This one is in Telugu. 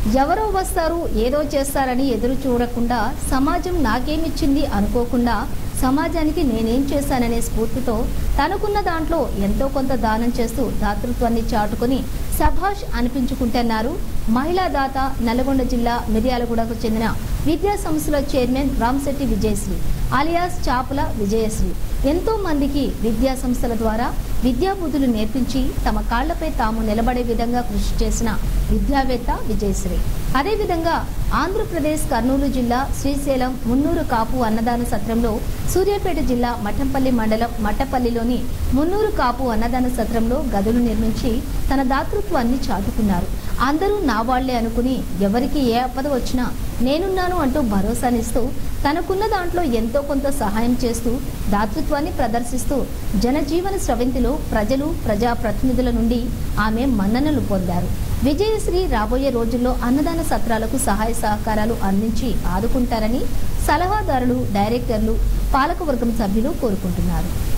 ఎవరో వస్తారు ఏదో చేస్తారని ఎదురు చూడకుండా సమాజం నాకేమిచ్చింది అనుకోకుండా సమాజానికి నేనేం చేశాననే స్ఫూర్తితో తనకున్న దాంట్లో ఎంతో కొంత దానం చేస్తూ దాతృత్వాన్ని చాటుకొని సభాష్ అనిపించుకుంటున్నారు మహిళా దాత నల్గొండ జిల్లా మిర్యాలగూడకు చెందిన విద్యా సంస్థల చైర్మన్ రామ్శెట్టి విజయశ్రీ అలియాస్ చాపుల విజయశ్రీ ఎంతో మందికి విద్యా సంస్థల ద్వారా విద్యా బుద్ధులు నేర్పించి తమ కాళ్లపై తాము నిలబడే విధంగా కృషి చేసిన విద్యావేత్త విజయశ్రీ అదేవిధంగా ఆంధ్రప్రదేశ్ కర్నూలు జిల్లా శ్రీశైలం మున్నూరు కాపు అన్నదాన సత్రంలో సూర్యాపేట జిల్లా మఠంపల్లి మండలం మట్టపల్లిలోని మున్నూరు కాపు అన్నదాన సత్రంలో గదులు నిర్మించి తన దాతృత్వాన్ని చాటుకున్నారు అందరూ నా వాళ్లే అనుకుని ఎవరికి ఏ ఆపద వచ్చినా నేనున్నాను అంటూ భరోసానిస్తూ తనకున్న దాంట్లో ఎంతో కొంత సహాయం చేస్తూ దాతృత్వాన్ని ప్రదర్శిస్తూ జనజీవన స్రవంతిలో ప్రజలు ప్రజాప్రతినిధుల నుండి ఆమె మన్ననలు పొందారు విజయశ్రీ రాబోయే రోజుల్లో అన్నదాన సత్రాలకు సహాయ సహకారాలు అందించి ఆదుకుంటారని సలహాదారులు డైరెక్టర్లు పాలకవర్గం సభ్యులు కోరుకుంటున్నారు